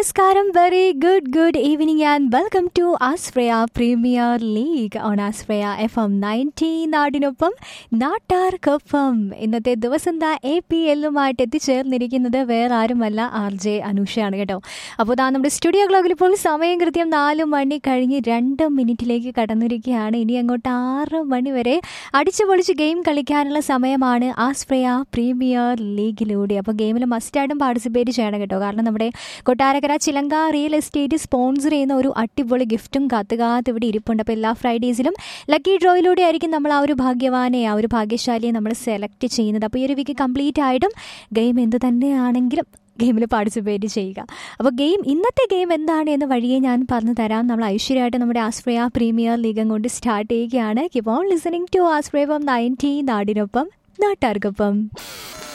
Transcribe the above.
നമസ്കാരം very good good evening and welcome to ആസ്ഫ്രയ premier league on ആസ്ഫ്രയ F M ninety നാടിനൊപ്പം നാട്ടാർക്കൊപ്പം ഇന്നത്തെ ദിവസം ദാ എ പി എല്ലുമായിട്ട് എത്തിച്ചേർന്നിരിക്കുന്നത് വേറെ ആരുമല്ല ആർ ജെ അനുഷയാണ് കേട്ടോ അപ്പോൾ ദാ നമ്മുടെ സ്റ്റുഡിയോ ക്ലോക്കിൽ ഇപ്പോൾ സമയം കൃത്യം നാല് മണി കഴിഞ്ഞ് രണ്ട് മിനിറ്റിലേക്ക് കടന്നിരിക്കുകയാണ് ഇനി അങ്ങോട്ട് ആറ് മണി വരെ അടിച്ചു പൊളിച്ച് ഗെയിം കളിക്കാനുള്ള സമയമാണ് ആസ്ഫ്രയ പ്രീമിയർ ലീഗിലൂടെ അപ്പോൾ ഗെയിമിൽ മസ്റ്റായിട്ടും പാർട്ടിസിപ്പേറ്റ് ചെയ്യണം കേട്ടോ കാരണം നമ്മുടെ കൊട്ടാരക്കര ചിലങ്ക റിയൽ എസ്റ്റേറ്റ് സ്പോൺസർ ചെയ്യുന്ന ഒരു അടിപൊളി ഗിഫ്റ്റും കാത്തു കാത്ത് ഇവിടെ ഇരിപ്പുണ്ട് അപ്പോൾ എല്ലാ ഫ്രൈഡേസിലും ലക്കി ഡ്രോയിലൂടെ ആയിരിക്കും നമ്മൾ ആ ഒരു ഭാഗ്യവാനെ ആ ഒരു ഭാഗ്യശാലിയെ നമ്മൾ സെലക്ട് ചെയ്യുന്നത് അപ്പോൾ ഈ ഒരു വീക്ക് കംപ്ലീറ്റ് ആയിട്ടും ഗെയിം എന്ത് തന്നെയാണെങ്കിലും ഗെയിമിൽ പാർട്ടിസിപ്പേറ്റ് ചെയ്യുക അപ്പോൾ ഗെയിം ഇന്നത്തെ ഗെയിം എന്താണ് എന്ന് വഴിയെ ഞാൻ പറഞ്ഞു തരാം നമ്മൾ ഐശ്വര്യമായിട്ട് നമ്മുടെ ആസ്ഫ്രയ പ്രീമിയർ ലീഗം കൊണ്ട് സ്റ്റാർട്ട് ചെയ്യുകയാണ് കിപ്പ് ഓൺ ലിസണിങ് ടു ആസ്ഫ്രയ ഫ്രം നയൻറ്റീൻ നാടിനൊപ്പം നാട്ടാർക്കൊപ്പം